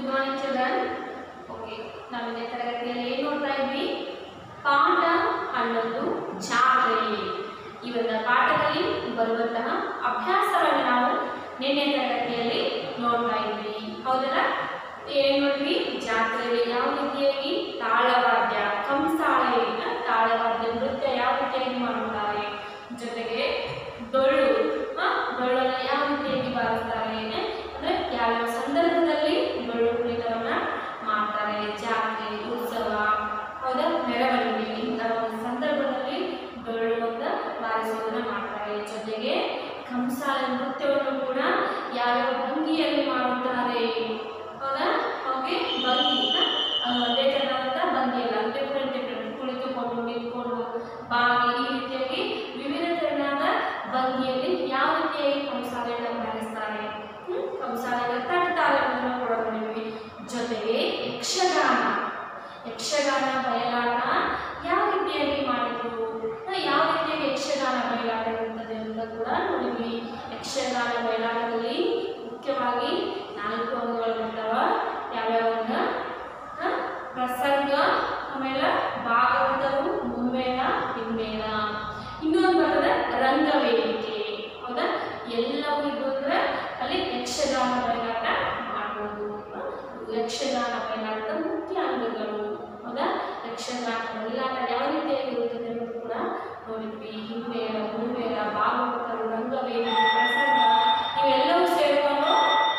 Good morning children okay ನಾವಿನ ತರಗತಿಯಲ್ಲಿ ಏನು ನೋಡ್ತಾ ಇದ್ವಿ ಪಾಠ ಹನ್ನೊಂದು ಜಾತ್ರೆ ಈ ಒಂದು ಪಾಠದಲ್ಲಿ ಬರುವಂತಹ ಅಭ್ಯಾಸವನ್ನು ನಾವು ನಿನ್ನೆ ತರಗತಿಯಲ್ಲಿ ನೋಡ್ತಾ ಇದ್ವಿ ಹೌದಲ್ಲ ಏನು ನೋಡ್ವಿ ಜಾತ್ರೆಯಲ್ಲಿ ಯಾವ ರೀತಿಯಾಗಿ ತಾಳವಾದ್ಯ ಕಂಸಾಳೆ ತಾಳವಾದ್ಯ ನೃತ್ಯ ಯಾವ ರೀತಿಯಾಗಿ ಮಾಡುತ್ತಾರೆ ಜೊತೆಗೆ ಡೊಳ್ಳು ಆ, ಡೊಳ್ಳನ್ನು ಯಾವ ರೀತಿಯಾಗಿ ಬಾರಿಸ್ತಾರೆ ಅಂದ್ರೆ ಯಾವ್ಯಾವ ಸಂದರ್ಭದಲ್ಲಿ ಡೊಳ್ಳು ಕುಣಿತವನ್ನ ಮಾಡ್ತಾರೆ ಜಾತ್ರೆ ಉತ್ಸವ ಹೌದಾ ಮೆರವಣಿಗೆ ಇಂತಹ ಒಂದು ಸಂದರ್ಭದಲ್ಲಿ ಡೊಳ್ಳುವಂತ ಬಾರಿಸುವುದನ್ನ ಮಾಡ್ತಾರೆ ಜೊತೆಗೆ ಕಂಸಾಲ ನೃತ್ಯವನ್ನು ಕೂಡ ಯಾವ್ಯಾವ ಭಂಗಿಯಲ್ಲಿ ಮಾಡುತ್ತಾರೆ ಹೌದಾ ಓಕೆ ಭಂಗಿ ಅದು ಒಂದೇ ತರಹದ ಭಂಗಿ ಅಲ್ಲ ಡಿಫ್ರೆಂಟ್ ಡಿಫ್ರೆಂಟ್ ಕುಳಿತುಕೊಂಡು ನಿಂತ್ಕೊಂಡು ಬಾಗಿ ಈ ರೀತಿಯಾಗಿ ವಿವಿಧ ತೆರನಾದ ಭಂಗಿಯಲ್ಲಿ ಯಾವ ರೀತಿಯಾಗಿ ಕಂಸಾಲೆಯನ್ನು ಬಾರಿಸ್ತಾರೆ ಹ್ಮ್? ಕಂಸಾಲೆಗಳ ತಟ್ಟಾಲವನ್ನು ಕೂಡ ನೋಡಿದ್ವಿ ಜೊತೆಗೆ ಯಕ್ಷಗಾನ ಯಕ್ಷಗಾನ ಬಯಲಾಟ ಯಾವ ರೀತಿಯಾಗಿ ಮಾಡಿದ್ರು ಆ, ಯಾವ ರೀತಿಯಾಗಿ ಯಕ್ಷಗಾನ ಬಯಲಾಟ ಇರುತ್ತದೆ ಅಂತ ಕೂಡ ನೋಡಿದ್ವಿ ಯಕ್ಷಗಾನ ಬಯಲಾಟದಲ್ಲಿ ಮುಖ್ಯವಾಗಿ ನಾಲ್ಕು ಅಂಗಗಳು ಬರ್ತಾವ ಯಾವ್ಯಾವ ಅಂಗ ಆ, ಪ್ರಸಂಗ ಆಮೇಲೆ ಭಾಗವತವು ಮುಂಬೇಳ ಹಿಮ್ಮೇಳ ಇನ್ನೊಂದು ಬರ್ತದೆ ರಂಗವೇದಿಕೆ ಹೌದಾ ಎಲ್ಲವೂ ಇದು ಅಂದ್ರೆ ಅಲ್ಲಿ ಯಕ್ಷಗಾನ ಬಯಲಾಟ ಮಾಡ್ಬೋದು ಯಕ್ಷಗಾನ ಬಯಲಾಟದ ಮುಖ್ಯ ಅಂಗಗಳು ಹೌದಾ ಯಕ್ಷಗಾನ ಬಯಲಾಟ ಯಾವ ರೀತಿಯಾಗಿರುತ್ತದೆ ಅನ್ನೋದು ಕೂಡ ನೋಡಿದ್ವಿ ಹಿಮ್ಮೇಳ ಮುಂಬೇಳ ಭಾಗವತರು ರಂಗವೇದಿಕೆ ಪ್ರಸಂಗ ಇವೆಲ್ಲವೂ ಸೇರಿಕೊಂಡು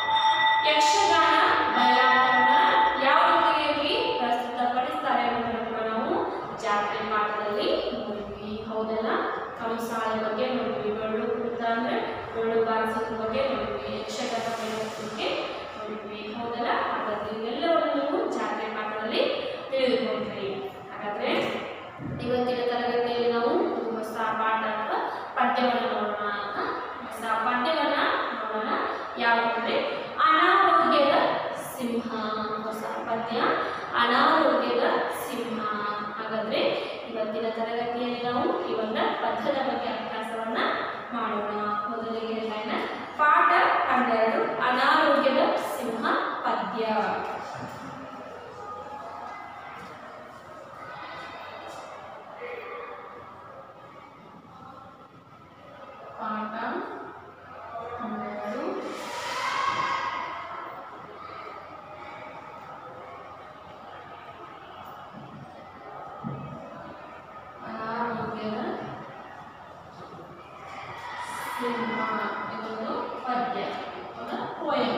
ಯಕ್ಷಗಾನ ಬಯಲಾಟವನ್ನ ಯಾವ ರೀತಿಯಾಗಿ ಪ್ರಸ್ತುತಪಡಿಸ್ತಾರೆ ಅನ್ನೋದನ್ನು ಕೂಡ ನಾವು ಜಾತ್ರೆ ಪಾಠದಲ್ಲಿ ನೋಡಿದ್ವಿ ಹೌದಲ್ಲ ಕಂಸಾಳೆ ಬಗ್ಗೆ ನೋಡಿದ್ವಿ ಡೊಳ್ಳು ಕುಣಿತ ಅಂದ್ರೆ ಡೊಳ್ಳು ಬಾರಿಸೋದ್ರ ಬಗ್ಗೆ ನೋಡಿದ್ವಿ ಯಕ್ಷಗಾನ ಬಯಲಾಟದ ಬಗ್ಗೆ ನೋಡಿದ್ವಿ ಹೌದಲ್ಲ ಹಾಗಾದ್ರೆ ಇವೆಲ್ಲವನ್ನು ನೀವು ಜಾತ್ರೆ ಪಾಠದಲ್ಲಿ ತಿಳಿದುಕೊಂಡ್ರಿ ಹಾಗಾದ್ರೆ ಇವತ್ತಿನ ತರಗತಿಯಲ್ಲಿ ನಾವು ಒಂದು ಹೊಸ ಪಾಠ ಅಥವಾ ಪದ್ಯವನ್ನು ನೋಡೋಣ ಆ, ಹೊಸ ಪದ್ಯವನ್ನ ನೋಡೋಣ ಯಾವುದಂದ್ರೆ ಅನಾರೋಗ್ಯದ ಸಿಂಹ ಹೊಸ ಪದ್ಯ ಅನಾರೋಗ್ಯದ ಸಿಂಹ ಹಾಗಾದ್ರೆ ಇವತ್ತಿನ ತರಗತಿಯಲ್ಲಿ ನಾವು ಈ ಒಂದು ಪದ್ಯದ ಬಗ್ಗೆ ಅಭ್ಯಾಸವನ್ನ ಮಾಡೋಣ ಮೊದಲಿಗೆ ಲೈನ ಪಾಠ ಹನ್ನೆರಡು ಅನಾರೋಗ್ಯದ ಸಿಂಹ ಪದ್ಯ ಪಾಠ ಹನ್ನೆರಡು ಅನಾರೋಗ್ಯದ ಸಿಂಹ ಇದೊಂದು ಪದ್ಯ ಹೌದಾ ಪೋಯಂ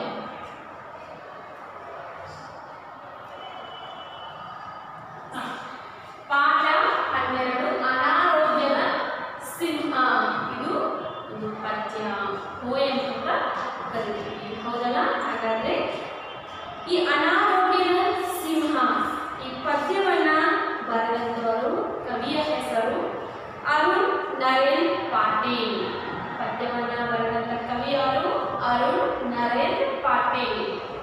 ಹ. ಪಾಠ ಹನ್ನೆರಡು ಅನಾರೋಗ್ಯದ ಸಿಂಹ ಇದು ಒಂದು ಪದ್ಯ ಪೋಯಂ ಅಂತ ಕರಿತೀವಿ ಹೌದಲ್ಲ ಹಾಗಾದ್ರೆ ಈ ಅನಾರೋಗ್ಯದ ಸಿಂಹ ಈ ಪದ್ಯವನ್ನ ಬರೆದಂತವರು ಕವಿಯ ಹೆಸರು ಅರುಣ್ ನರೇನ್ ಪಾಟೀಲ್ ಪದ್ಯವನ್ನ ಬರೆದಂತ ಕವಿಯವರು ಅರುಣ್ ನರೇನ್ ಪಾಟೀಲ್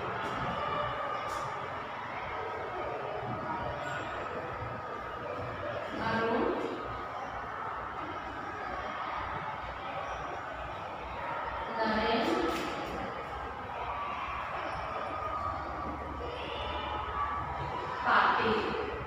ಅರುಣ್ ನರೇನ್ ಪಾಟೀಲ್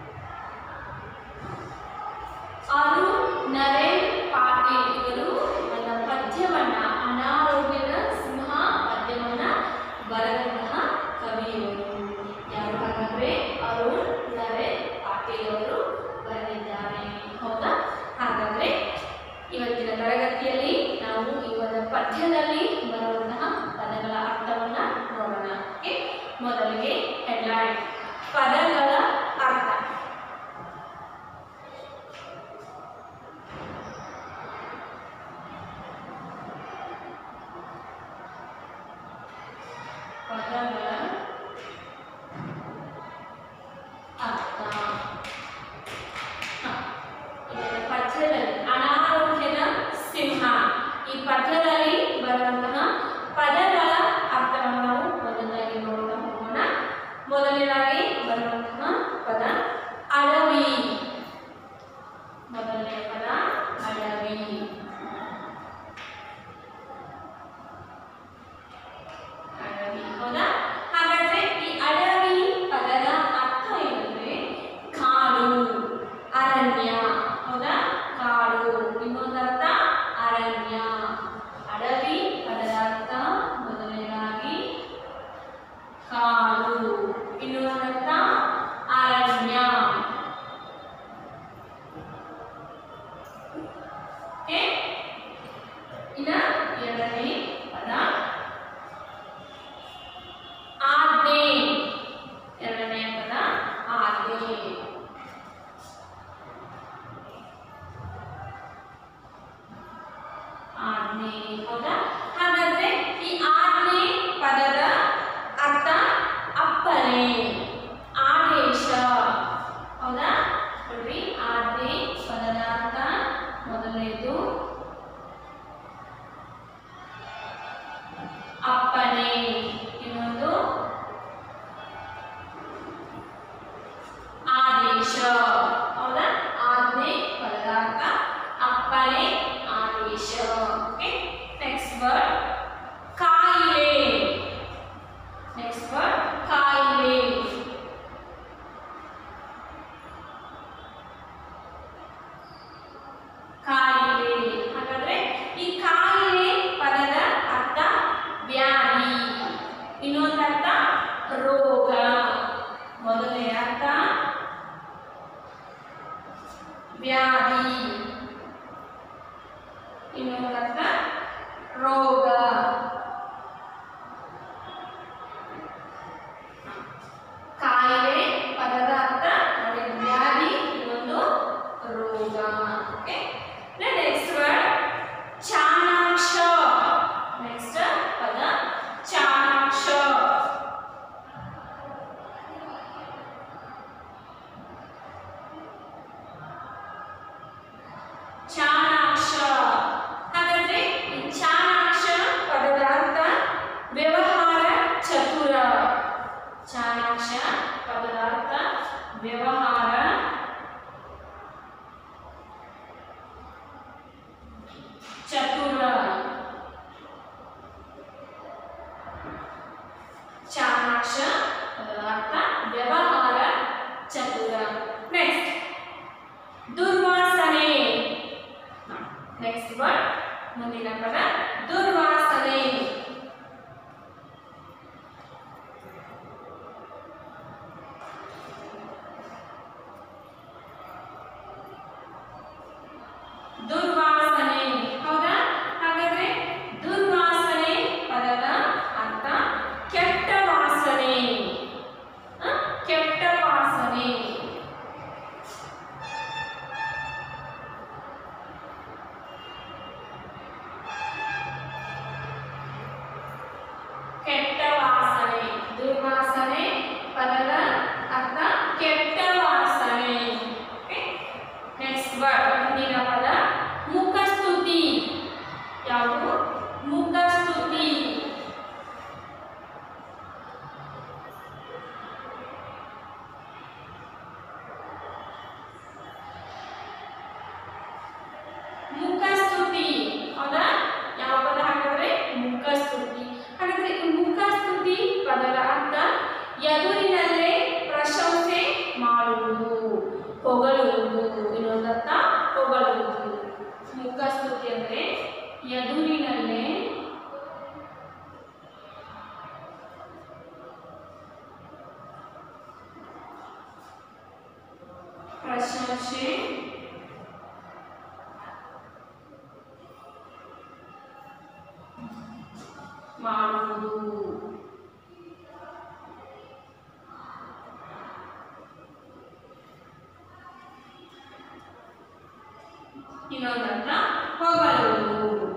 ಅರುಣ್ ನರೇನ್ ಪಾಟೀಲ್ ಇವರು ನನ್ನ ಪದ್ಯವನ್ನ ಅನಾರೋಗ್ಯದ ಸಿಂಹ ಪದ್ಯವನ್ನ ಬರೆದಂತಹ ಕವಿಯವರು ಯಾರು ಹಾಗಾದ್ರೆ ಅರುಣ್ ನರೇನ್ ಪಾಟೀಲ್ ಅವರು ಬರೆದಿದ್ದಾರೆ ಹೌದಾ ಹಾಗಾದ್ರೆ ಇವತ್ತಿನ ತರಗತಿಯಲ್ಲಿ ನಾವು ಈ ಒಂದು ಪದ್ಯದಲ್ಲಿ ಬರುವಂತಹ ಪದಗಳ ಅರ್ಥವನ್ನ ನೋಡೋಣ ಓಕೆ ಮೊದಲಿಗೆ ಹೆಡ್ಲೈನ್ ಪದಗಳ ಅರ್ಥ ಪದಗಳ ಅರ್ಥ ಹ. ಇದರ ಪದ್ಯದಲ್ಲಿ ಅನಾರೋಗ್ಯದ ಸಿಂಹ ಈ ಪದ್ಯದಲ್ಲಿ ಬರುವಂತಹ ಇನ್ನ ಎರಡನೇ ಪದ ಆಜ್ಞೆ ಎರಡನೇ ಪದ ಆಜ್ಞೆ ಆಜ್ಞೆ ಹೌದಾ ಹಾಗಾದ್ರೆ ಈ ಆಜ್ಞೆ ಪದದ ಅರ್ಥ ಅಪ್ಪಣೆ ಆದೇಶ ಹೌದಾ ನೋಡ್ರಿ ಆಜ್ಞೆ ಪದದ ಅರ್ಥ ಮೊದಲನೇದು ಅಪ್ಪಣೆ ಇನ್ನೊಂದು ಆದೇಶ ಹೌದಾ ಆಜ್ಞೆ ಪದಾರ್ಥ ಅಪ್ಪಣೆ ಆದೇಶ ಓಕೆ ನೆಕ್ಸ್ಟ್ ವರ್ಡ್ ಕಾಯಿಲೆ ನೆಕ್ಸ್ಟ್ ವರ್ಡ್ ಕಾಯಿಲೆ ಕಾಯಿಲೆ ಹಾಗಾದ್ರೆ ಈ ಕಾಯಿಲೆ ಪದದ ಅರ್ಥ ವ್ಯಾಧಿ ಇನ್ನೊಂದು ಅರ್ಥ ರೋಗ ಮೊದಲನೇ ಅರ್ಥ ವ್ಯಾಧಿ ಇನ್ನೊಂದು ಅರ್ಥ ರೋಗ ಕಾಯಿಲೆ ಪದದ ಅರ್ಥ ನೋಡಿ ವ್ಯಾಧಿ ಇನ್ನೊಂದು ರೋಗ ಓಕೆ ನೆಕ್ಸ್ಟ್ ವರ್ಡ್ ಚಾಣಾಕ್ಷ ನೆಕ್ಸ್ಟ್ ಪದ ಚಾಣಾಕ್ಷ ಚಾಣಾಕ್ಷ ಹಾಗಾದ್ರೆ ಈ ಚಾಣಾಕ್ಷ ಪದದ ಅರ್ಥ ವ್ಯವಹಾರ ಚತುರ ಚಾಣಾಕ್ಷ ಪದದ ಅರ್ಥ ವ್ಯವಹಾರ ಚತುರ ಚಾಣಾಕ್ಷ ಪದದ ಅರ್ಥ ವ್ಯವಹಾರ ಚತುರ ನೆಕ್ಸ್ಟ್ ದುರ್ವಾಸನೆ ನೆಕ್ಸ್ಟ್ ವರ್ಡ್ ಮುಂದಿನ ಪದ ದುರ್ವಾಸನೆ ದುರ್ವಾಸನೆ ಹೌದಾ ಹಾಗಾದ್ರೆ ದುರ್ವಾಸನೆ ಪದದ ಅರ್ಥ ಕೆಟ್ಟ ವಾಸನೆ ಹ? ಕೆಟ್ಟ ವಾಸನೆ ಕೆಟ್ಟ ವಾಸನೆ ದುರ್ವಾಸನೆ ಪದದ ಅರ್ಥ ಕೆಟ್ಟ ವಾಸನೆ ನೆಕ್ಸ್ಟ್ ವರ್ಡ್ ಮುಂದಿನ ಪದ ಮುಖಸ್ತುತಿ ಯಾವುದು ಮುಖಸ್ತುತಿ ಮುಖಸ್ತುತಿ ಹೌದಾ ಯಾವ ಪದ ಹಾಗಾದ್ರೆ ಮುಖಸ್ತುತಿ ಹಾಗಾದ್ರೆ ಈ ಮುಖಸ್ತುತಿ ಪದದ ಅರ್ಥ ಎದುರಿನಲ್ಲೇ ಪ್ರಶಂಸೆ ಮಾಡುವುದು ಹೊಗಳುವುದು ಇನ್ನೊಂದರ್ಥ ಹೊಗಳುವುದು ಮುಖಸ್ತುತಿ ಅಂದ್ರೆ ಎದುರಿನಲ್ಲೇ ಪ್ರಶಂಸೆ ಮಾಡುವುದು ಇನ್ನೊಂದರ್ಥ ಹೊಗಳುವುದು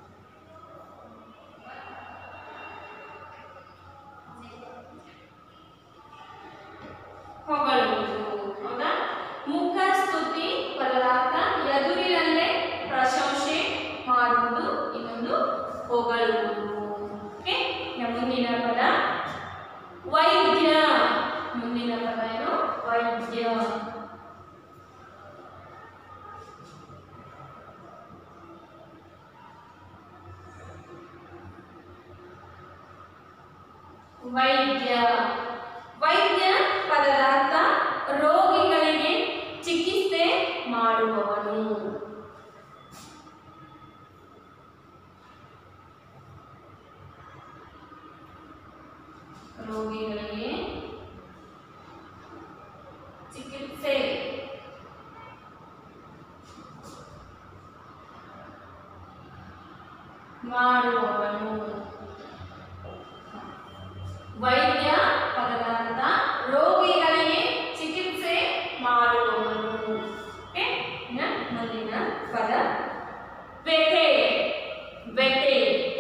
ಹೊಗಳುವುದು ಹೌದಾ ಮುಖ ಸ್ತುತಿ ಪದಾರ್ಥ ಎದುರಿನಲ್ಲೇ ಪ್ರಶಂಸೆ ಮಾಡುವುದು ಇನ್ನೊಂದು ಹೊಗಳುವುದು ಓಕೆ ಮುಂದಿನ ಪದ ವೈದ್ಯ ಮುಂದಿನ ಪದ ಏನು ವೈದ್ಯ ವೈದ್ಯ ವೈದ್ಯ ಪದದ ಅರ್ಥ ರೋಗಿಗಳಿಗೆ ಚಿಕಿತ್ಸೆ ಮಾಡುವವನು ರೋಗಿಗಳಿಗೆ ಚಿಕಿತ್ಸೆ ಮಾಡುವವನು ವೈದ್ಯ ಪದದ ಅರ್ಥ ರೋಗಿಗಳಿಗೆ ಚಿಕಿತ್ಸೆ ಮಾಡುವವನು ಓಕೆ ಇನ್ನ ಮುಂದಿನ ಪದ ವ್ಯಥೆ ವ್ಯಥೆ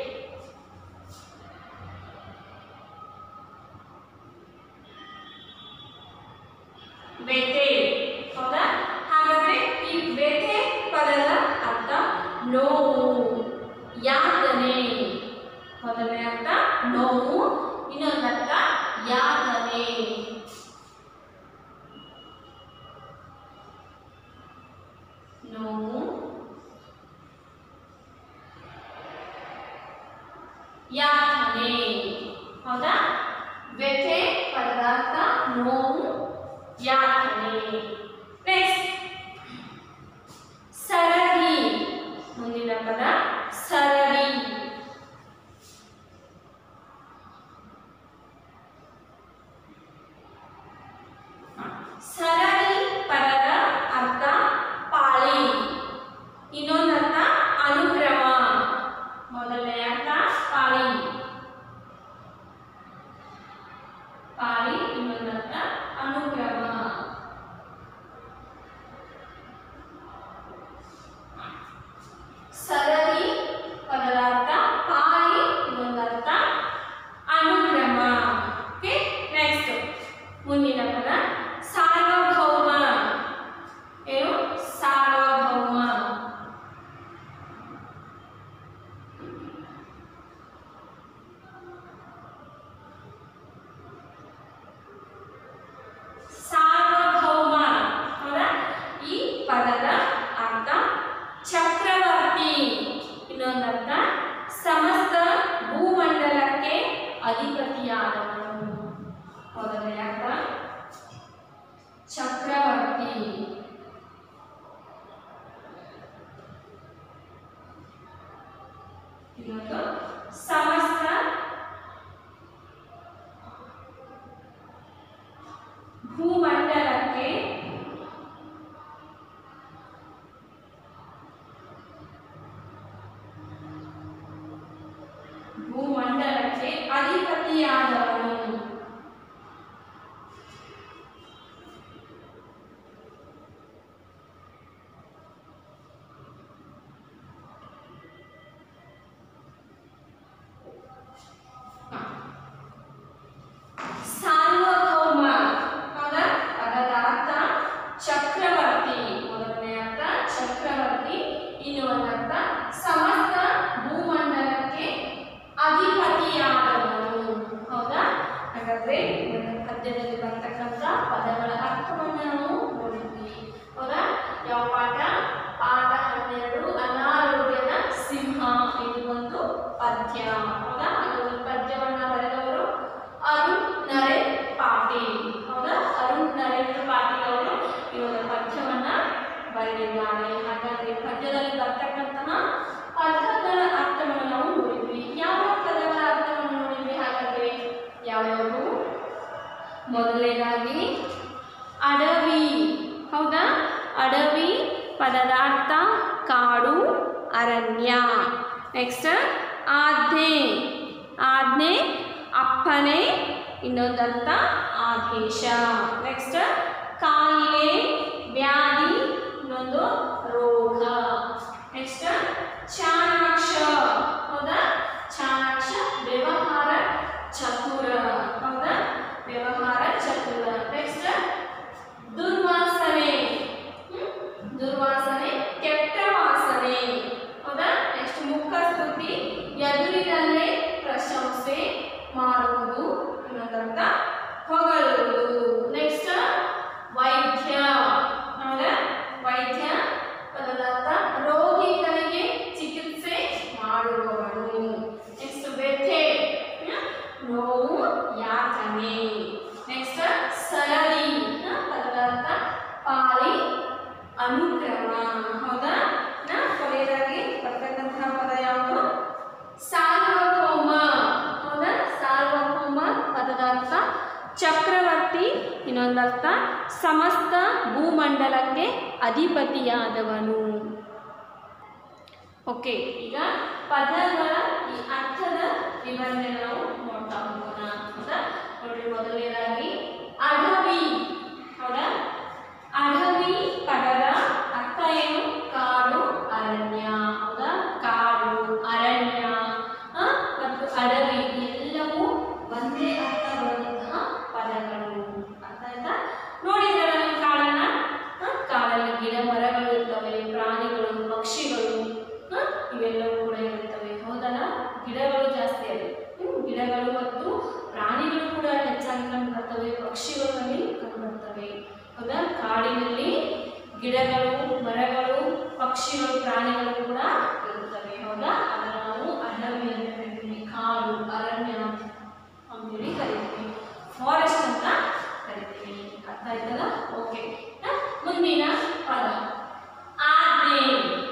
ವ್ಯಥೆ ಹೌದಾ ಹಾಗಾದ್ರೆ ಈ ವ್ಯಥೆ ಪದದ ಅರ್ಥ ನೋವು ಯಾತನೆ ಮೊದಲನೇ ಅರ್ಥ ನೋವು ಇನ್ನೊಂದು ಅರ್ಥ ಯಾತನೆ ನೋವು ಯಾತನೆ ಹೌದಾ ವ್ಯಥೆ ಪದದ ಅರ್ಥ ನೋವು ಯಾತನೆ ನೆಕ್ಸ್ಟ್ ಸರದಿ ಮುಂದಿನ ಪದ ಸರದಿ ಸರದಿ ಪದದ ಅರ್ಥ ಪಾಳಿ ಇನ್ನೊಂದು ಅರ್ಥ ಅನುಕ್ರಮ ಮೊದಲನೇ ಅರ್ಥ ಪಾಳಿ ಪಾಳಿ ಇನ್ನೊಂದು ಅರ್ಥ ಅನುಕ್ರಮ ಸರದಿ ಪದದ ಅರ್ಥ ಪಾಳಿ ಇನ್ನೊಂದು ಅರ್ಥ ಅನುಕ್ರಮ ಓಕೆ ನೆಕ್ಸ್ಟ್ ಮುಂದಿನ ಪದ ಸಾರ್ವಭೌಮ ಏನು ಸಾರ್ವಭೌಮ ಸಾರ್ವಭೌಮ ಹೌದಾ ಈ ಪದದ ಅರ್ಥ ಚಕ್ರವರ್ತಿ ಇನ್ನೊಂದು ಅರ್ಥ ಸಮಸ್ತ ಭೂಮಂಡಲಕ್ಕೆ ಅಧಿಪತಿಯಾದವನು ಮೊದಲನೇ ಅರ್ಥ ಚಕ್ರವರ್ತಿ ಇನ್ನೊಂದು ಸಮಸ್ತ ಭೂಮಂಡಲಕ್ಕೆ ಭೂಮಂಡಲಕ್ಕೆ ಅಧಿಪತಿಯಾದವನು ಸಾರ್ವಭೌಮ ಹೌದಾ ಪದದ ಅರ್ಥ ಚಕ್ರವರ್ತಿ ಮೊದಲನೇ ಅರ್ಥ ಚಕ್ರವರ್ತಿ ಇನ್ನೊಂದು ಅರ್ಥ ಸಮಸ್ತ ಭೂಮಂಡಲಕ್ಕೆ ಅಧಿಪತಿಯಾದವನು ಹೌದಾ ಹಾಗಾದ್ರೆ ಒಂದು ಪದ್ಯದಲ್ಲಿ ಬರ್ತಕ್ಕಂಥ ಪದಗಳ ಅರ್ಥವನ್ನು ನಾವು ನೋಡಿದ್ವಿ ಹೌದಾ ಯಾವ ಪಾಠ ಪಾಠ ಹನ್ನೆರಡು ಅನಾರೋಗ್ಯದ ಸಿಂಹ ಇದು ಒಂದು ಪದ್ಯ ಹೌದಾ ಅದೊಂದು ಪದ್ಯವನ್ನ ಬರೆದವರು ಅರುಣ್ ನರೇನ್ ಪಾಟೀಲ್ ಹೌದಾ ಅರುಣ್ ನರೇಂದ್ರ ಪಾಟೀಲ್ ಅವರು ಈ ಒಂದು ಪದ್ಯವನ್ನ ಬರೆದಿದ್ದಾರೆ ಹಾಗಾದ್ರೆ ಈ ಪದ್ಯದಲ್ಲಿ ಬರ್ತಕ್ಕಂತಹ ಪದಗಳ ಅರ್ಥವನ್ನು ನಾವು ನೋಡಿದ್ವಿ ಯಾವ ಪದಗಳ ಅರ್ಥವನ್ನು ನೋಡಿದ್ವಿ ಹಾಗಾದ್ರೆ ಯಾವ್ಯಾವು ಮೊದಲನೇದಾಗಿ ಅಡವಿ ಹೌದಾ ಅಡವಿ ಪದದ ಅರ್ಥ ಕಾಡು ಅರಣ್ಯ ನೆಕ್ಸ್ಟ್ ಆಜ್ಞೆ ಆಜ್ಞೆ ಅಪ್ಪನೆ ಇನ್ನೊಂದರ್ಥ ಆದೇಶ ನೆಕ್ಸ್ಟ್ ಕಾಯಿಲೆ ವ್ಯಾಧಿ ಇನ್ನೊಂದು ರೋಗ ನೆಕ್ಸ್ಟ್ ಚಾಣಾಕ್ಷ ಹೌದಾ ಚಾಣಾಕ್ಷ ವ್ಯವಹಾರ ಚತುರ ಹೌದಾ ವ್ಯವಹಾರ ಚತುರ ನೆಕ್ಸ್ಟ್ ದುರ್ವಾಸನೆ ಹ್ಮ್? ದುರ್ವಾಸನೆ ಕೆಟ್ಟ ವಾಸನೆ ಹೌದಾ ನೆಕ್ಸ್ಟ್ ಮುಖ ಸ್ತುತಿ ಎದುರಿನಲ್ಲೇ ಪ್ರಶಂಸೆ ಮಾಡುವುದು ಇನ್ನೊಂದರ್ಥ ಹೊಗಳುವುದು ನೆಕ್ಸ್ಟ್ ವೈದ್ಯ ಹೌದಾ ವೈದ್ಯ ಪದದ ಅರ್ಥ ರೋಗಿಗಳಿಗೆ ಚಿಕಿತ್ಸೆ ಮಾಡುವವನು ನೆಕ್ಸ್ಟ್ ವ್ಯಥೆ ಹ್ಮ್? ನೋವು ಯಾತನೆ ನೆಕ್ಸ್ಟ್ ಸರದಿ ಹ? ಪದದ ಅರ್ಥ ಪಾಳಿ ಅನುಕ್ರಮ ಹೌದಾ ನ ಕೊನೆಯದಾಗಿ ಬರ್ತಕ್ಕಂತಹ ಪದ ಯಾವುದು ಸಾರ್ವಭೌಮ ಹೌದಾ ಸಾರ್ವಭೌಮ ಪದದ ಅರ್ಥ ಚಕ್ರವರ್ತಿ ಇನ್ನೊಂದರ್ಥ ಸಮಸ್ತ ಭೂಮಂಡಲಕ್ಕೆ ಅಧಿಪತಿಯಾದವನು ಓಕೆ ಈಗ ಪದಗಳ ಗಿಡಗಳು ಮತ್ತು ಪ್ರಾಣಿಗಳು ಕೂಡ ಹೆಚ್ಚಾಗಿ ಕಂಡುಬರ್ತವೆ ಪಕ್ಷಿಗಳು ಅಲ್ಲಿ ಕಂಡುಬರ್ತವೆ ಹೌದಾ ಕಾಡಿನಲ್ಲಿ ಗಿಡಗಳು ಮರಗಳು ಪಕ್ಷಿಗಳು ಪ್ರಾಣಿಗಳು ಕೂಡ ಇರುತ್ತವೆ ಹೌದಾ ಅದನ್ನು ನಾವು ಅರಣ್ಯ ಅಂತ ಕರಿತೀವಿ ಕಾಡು ಅರಣ್ಯ ಅಂತೇಳಿ ಕರಿತೀವಿ ಫಾರೆಸ್ಟ್ ಅಂತ ಕರಿತೀವಿ ಅರ್ಥ ಆಯ್ತಲ್ಲ ಓಕೆ ಮುಂದಿನ ಪದ ಆಜ್ಞೆ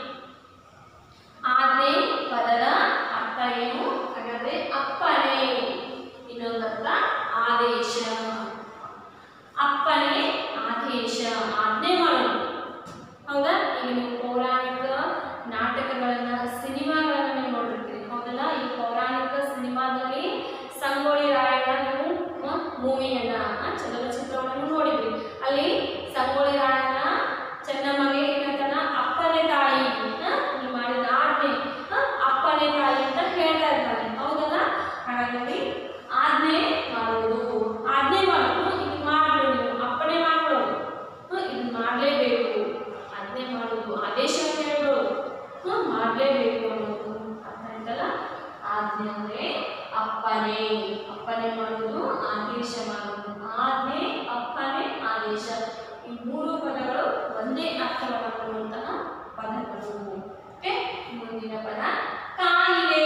ಆಜ್ಞೆ ಪದದ ಅರ್ಥ ಏನು ಹಾಗಾದ್ರೆ ಅಪ್ಪನೆ ಇನ್ನೊಂದರ್ಥ ಆದೇಶ ಅಪ್ಪನೆ ಆದೇಶ ಆಜ್ಞೆ ಮಾಡೋದು ಹೌದಾ ಈಗ ನೀವು ಪೌರಾಣಿಕ ನಾಟಕಗಳನ್ನ ಸಿನಿಮಾಗಳನ್ನ ನೀವು ನೋಡಿರ್ತೀರಿ ಹೌದಲ್ಲ ಈ ಪೌರಾಣಿಕ ಸಿನಿಮಾದಲ್ಲಿ ಸಂಗೊಳ್ಳಿ ರಾಯಣ್ಣ ನೀವು ಮೂವಿಯನ್ನ ಚಲನಚಿತ್ರವನ್ನು ನೋಡಿದ್ರಿ ಅಲ್ಲಿ ಸಂಗೊಳ್ಳಿ ರಾಯಣ್ಣ ಚೆನ್ನಮ್ಮಗೆ ಏನಂತಾನ ಅಪ್ಪನೇ ತಾಯಿ ಆ, ನೀ ಮಾಡಿದ ಆಜ್ಞೆ ಆ, ಅಪ್ಪನೇ ತಾಯಿ ಅಂತ ಹೇಳ್ತಾ ಇರ್ತಾನೆ ಹೌದಲ್ಲ ಹಾಗಾಗಿ ಆಜ್ಞೆ ಮಾಡುವುದು ಆಜ್ಞೆ ಮಾಡೋದು ಇದು ಮಾಡಬೇಕು ನೀವು ಅಪ್ಪಣೆ ಮಾಡ್ಕೊಳ್ಳೋದು ಹ್ಮ್, ಇದು ಮಾಡಲೇಬೇಕು ಆಜ್ಞೆ ಮಾಡೋದು ಆದೇಶ ಹೇಳೋದು ಹ್ಮ್ ಮಾಡಲೇಬೇಕು ಅನ್ನೋದು ಅರ್ಥ ಆಯ್ತಲ್ಲ ಆಜ್ಞೆ ಅಂದ್ರೆ ಅಪ್ಪನೆ ಅಪ್ಪನೆ ಮಾಡೋದು ಆದೇಶ ಮಾಡೋದು ಆಜ್ಞೆ ಅಪ್ಪನೆ ಆದೇಶ ಈ ಮೂರು ಪದಗಳು ಒಂದೇ ಅರ್ಥವನ್ನು ಕೊಡುವಂತಹ ಪದಗಳು ಓಕೆ ಮುಂದಿನ ಪದ ಕಾಯಿಲೆ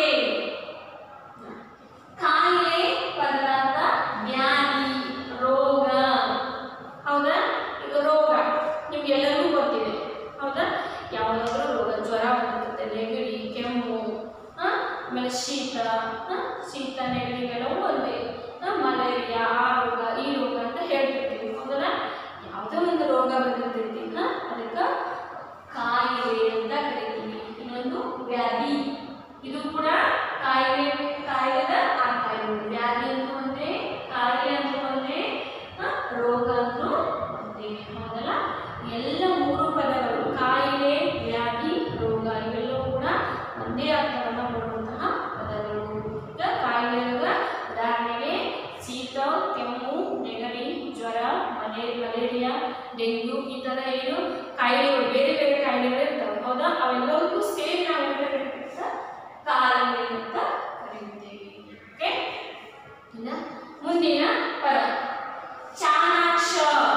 ಕಾಯಿಲೆ ಪದಾರ್ಥ ವ್ಯಾಧಿ ರೋಗ ಹೌದಾ ಈಗ ರೋಗ ನಿಮ್ಗೆಲ್ಲರಿಗೂ ಗೊತ್ತಿದೆ ಹೌದಾ ಯಾವುದಾದ್ರೂ ರೋಗ ಜ್ವರ ಬಂದಿರುತ್ತೆ ನೆಗಡಿ ಕೆಮ್ಮು ಆ, ಆಮೇಲೆ ಶೀತ ಆ, ಶೀತ ನೆಗಡಿ ಇವೆಲ್ಲವೂ ಒಂದೇ ಆ, ಮಲೇರಿಯಾ ಆ ರೋಗ ಈ ರೋಗ ಅಂತ ಹೇಳ್ತಿರ್ತೀವಿ ಹೌದಲ್ಲ ಯಾವುದೋ ಒಂದು ರೋಗ ಬಂದಿರ್ತೈತಿ ಆ, ಅದಕ್ಕೆ ಕಾಯಿಲೆ ಅಂತ ಕರಿತೀವಿ ಇನ್ನೊಂದು ವ್ಯಾಧಿ ಇದು ಕೂಡ ಕಾಯಿಲೆ ಕಾಯಿಲೆದ ಅರ್ಥ ಇದು ವ್ಯಾಧಿ ಅಂತ ಒಂದೇ ಕಾಯಿಲೆ ಅಂತ ಒಂದೇ ಆ, ರೋಗ ಅಂತೂ ಒಂದೇ ಹೌದಲ್ಲ ಎಲ್ಲ ಮೂರು ಪದಗಳು ಕಾಯಿಲೆ ವ್ಯಾಧಿ ರೋಗ ಇವೆಲ್ಲವೂ ಕೂಡ ಒಂದೇ ಅರ್ಥವನ್ನು ಕೊಡುವಂತಹ ಪದಗಳು ಈಗ ಕಾಯಿಲೆಗಳ ಉದಾಹರಣೆಗೆ ಶೀತ ಕೆಮ್ಮು ನೆಗಡಿ ಜ್ವರ ಮಲೇ ಮಲೇರಿಯಾ ಡೆಂಗ್ಯೂ ಈ ಥರ ಏನು ಕಾಯಿಲೆಗಳು ಬೇರೆ ಬೇರೆ ಕಾಯಿಲೆಗಳು ಇರ್ತವೆ ಹೌದಾ ಅವೆಲ್ಲವಕ್ಕೂ ಸೇರಿ ನಾವು ಏನು ಕರಿತೀವಿ ಸರ್? ಕಾಯಿಲೆ ಅಂತ ಕರೀತೀವಿ ಓಕೆ ಇನ್ನು ಮುಂದಿನ ಪದ ಚಾಣಾಕ್ಷ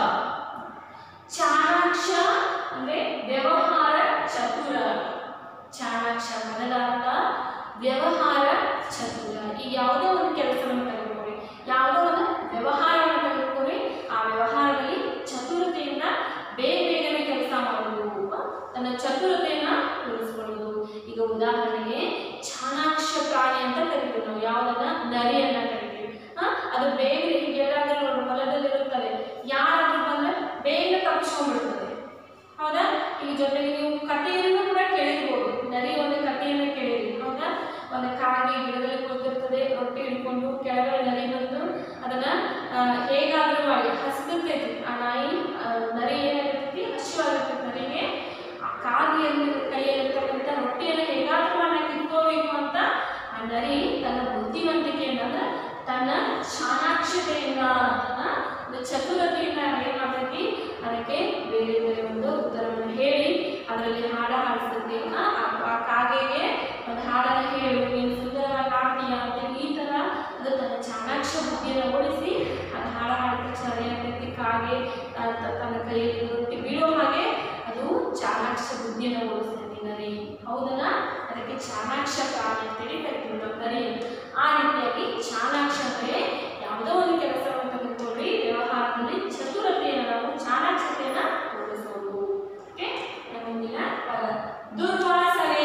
ಚಾಣಾಕ್ಷ ಅಂದ್ರೆ ವ್ಯವಹಾರ ಚತುರ ಚಾಣಾಕ್ಷ ಪದದ ಅರ್ಥ ವ್ಯವಹಾರ ಚತುರ ಈಗ ಯಾವುದೋ ಒಂದು ಕೆಲಸವನ್ನು ತೆಗೆದುಕೊಳ್ಳಿ ಯಾವುದೋ ಒಂದು ವ್ಯವಹಾರವನ್ನು ತೆಗೆದುಕೊಳ್ಳಿ ಆ ವ್ಯವಹಾರದಲ್ಲಿ ಚತುರತೆಯಿಂದ ಬೇಗ ಬೇಗನೆ ಕೆಲಸ ಮಾಡುವುದು ಆ, ತನ್ನ ಚತುರತೆಯನ್ನ ತೋರಿಸ್ಕೊಳ್ಳೋದು ಈಗ ಉದಾಹರಣೆಗೆ ಚಾಣಾಕ್ಷ ಪ್ರಾಣಿ ಅಂತ ಕರಿತೀವಿ ನಾವು ಯಾವುದನ್ನ ನರಿಯನ್ನ ಕರಿತೀವಿ ಆ, ಅದು ಬೇಗ ಎಲ್ಲಾದ್ರೂ ನೋಡಿ ಹೊಲದಲ್ಲಿರುತ್ತದೆ ಯಾರಾದ್ರೂ ಬಂದ್ರೆ ಬೇಗ ತಪ್ಪಿಸ್ಕೊಂಡ್ಬಿಡ್ತದೆ ಹೌದಾ ಈಗ ಜೊತೆಗೆ ನೀವು ಕಥೆಯನ್ನು ಕೂಡ ಕೇಳಿರ್ಬೋದು ನರಿ ಒಂದು ಕಥೆಯನ್ನು ಕೇಳಿರಿ ಹೌದಾ ಒಂದು ಕಾಗೆ ಗಿಡದಲ್ಲಿ ಕುಳಿತಿರ್ತದೆ ರೊಟ್ಟಿ ಹಿಡ್ಕೊಂಡು ಕೆಳಗಡೆ ನರಿ ಬಂದು ಅದನ್ನ ಆ, ಹೇಗಾದ್ರೂ ಮಾಡಿ ಹಸ್ತಿರ್ತೈತಿ ಆ ನಾಯಿ ಆ, ನರಿ ಏನಾಗಿರ್ತೈತಿ ಹಸಿವಾಗಿರ್ತೈತಿ ನರಿಗೆ ಆ ಕಾಗೆಯಲ್ಲಿ ಕೈಯಲ್ಲಿರ್ತಕ್ಕಂಥ ರೊಟ್ಟಿಯನ್ನು ಹೇಗಾದ್ರೂ ಮಾಡಿ ಕಿತ್ಕೋಬೇಕು ಅಂತ ಆ ನರಿ ತನ್ನ ಬುದ್ಧಿವಂತಿಕೆಯಿಂದ ಅಂದ್ರೆ ತನ್ನ ಚಾಣಾಕ್ಷತೆಯಿಂದ ಆ, ಒಂದು ಚತುರತೆಯಿಂದ ಏನು ಮಾಡ್ತೈತಿ ಅದಕ್ಕೆ ಬೇರೆ ಬೇರೆ ಒಂದು ಉತ್ತರವನ್ನು ಹೇಳಿ ಅದರಲ್ಲಿ ಹಾಡ ಹಾಡಿಸ್ತೈತಿ ಆ ಆ- ಆ ಕಾಗೆಗೆ ಒಂದು ಹಾಡನ್ನು ಹೇಳು ನೀನು ಸುಂದರವಾಗಿ ಹಾಡ್ತೀಯ ಅಂತ ಈ ಥರ ಅದು ತನ್ನ ಚಾಣಾಕ್ಷ ಬುದ್ಧಿಯನ್ನು ಓಡಿಸಿ ಅದು ಹಾಡ ಹಾಡಿದ ತಕ್ಷಣ ಅದೇನಾಗ್ತೈತಿ ಕಾಗೆ ಆ, ತ- ತನ್ನ ಕೈಯಲ್ಲಿ ರೊಟ್ಟಿ ಬೀಳೋ ಹಾಗೆ ಅದು ಚಾಣಾಕ್ಷ ಬುದ್ಧಿಯನ್ನು ಓಡಿಸ್ತೈತಿ ನರಿ ಹೌದಲ್ಲ ಅದಕ್ಕೆ ಚಾಣಾಕ್ಷ ಪ್ರಾಣಿ ಅಂತೇಳಿ ಕರಿತೀವಿ ನಾವು ನರಿ ಆ ರೀತಿಯಾಗಿ ಚಾಣಾಕ್ಷ ಅಂದರೆ ಯಾವುದೋ ಒಂದು ಕೆಲಸವನ್ನು ತೆಗೆದುಕೊಳ್ಳಿ ವ್ಯವಹಾರದಲ್ಲಿ ಚತುರತೆಯನ್ನು ನಾವು ಚಾಣಾಕ್ಷತೆಯನ್ನು ತೋರಿಸೋದು ಓಕೆ ಮುಂದಿನ ಪದ ದುರ್ವಾಸನೆ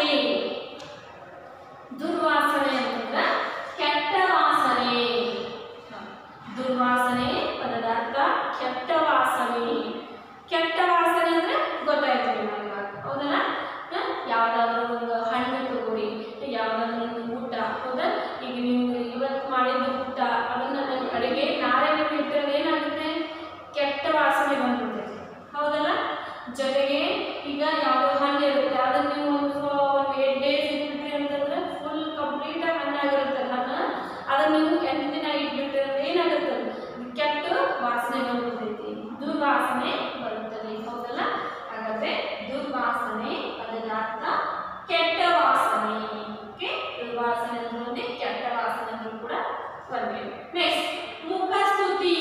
ದುರ್ವಾಸನೆ ಅಂತಂದ್ರೆ ಕೆಟ್ಟ ವಾಸನೆ ಹ. ದುರ್ವಾಸನೆ ಪದದ ಅರ್ಥ ಕೆಟ್ಟ ವಾಸನೆ ಕೆಟ್ಟ ವಾಸನೆ ಅಂದ್ರೆ ಗೊತ್ತಾಯ್ತು ನಿಮಗೆ ಹೌದಲ್ಲ ಹ? ಯಾವ್ದಾದ್ರು ಒಂದು ಹಣ್ಣು ತಗೋರಿ ಯಾವ್ದಾದ್ರು ಒಂದು ಊಟ ಹೌದಾ ಈಗ ನೀವು ಇವತ್ತು ಮಾಡಿದ ಊಟ ಅದನ್ನ ನೀವು ಅಡಿಗೆ ನಾಳೆ ನೀವು ಇಟ್ಟರೆ ಏನಾಗುತ್ತೆ ಕೆಟ್ಟ ವಾಸನೆ ಬಂದ್ಬಿಡ್ತೈತೆ ಹೌದಲ್ಲ ಜೊತೆಗೆ ಈಗ ಯಾವುದೋ ಹಣ್ಣು ಇರುತ್ತೆ ಅದನ್ನ ನೀವು ಒಂದು ಒಂದು ಏಟ್ ಡೇಸ್ ಇಟ್ಬಿಟ್ರಿ ಅಂತಂದ್ರೆ ಫುಲ್ ಕಂಪ್ಲೀಟ್ ಆಗಿ ಹಣ್ಣಾಗಿರುತ್ತೆ ಹಣ್ಣು ಅದನ್ನ ನೀವು ಎಂಟು ದಿನ ಇಟ್ಬಿಟ್ರಿ ಅಂದ್ರೆ ಏನಾಗುತ್ತೆ ಅದು? ಕೆಟ್ಟ ವಾಸನೆ ಬಂದ್ಬಿಡ್ತೈತಿ ದುರ್ವಾಸನೆ ಬರುತ್ತದೆ ಹೌದಲ್ಲ ಹಾಗಾದ್ರೆ ದುರ್ವಾಸನೆ ಅದರ ಅರ್ಥ ಕೆಟ್ಟ ವಾಸನೆ ಓಕೆ ದುರ್ವಾಸನೆ ಅಂದ್ರೆ ಒಂದೇ ಕೆಟ್ಟ ವಾಸನೆ ಅಂದ್ರೂ ಕೂಡ ಬನ್ನಿ ನೆಕ್ಸ್ಟ್ ಮುಖಸ್ತುತಿ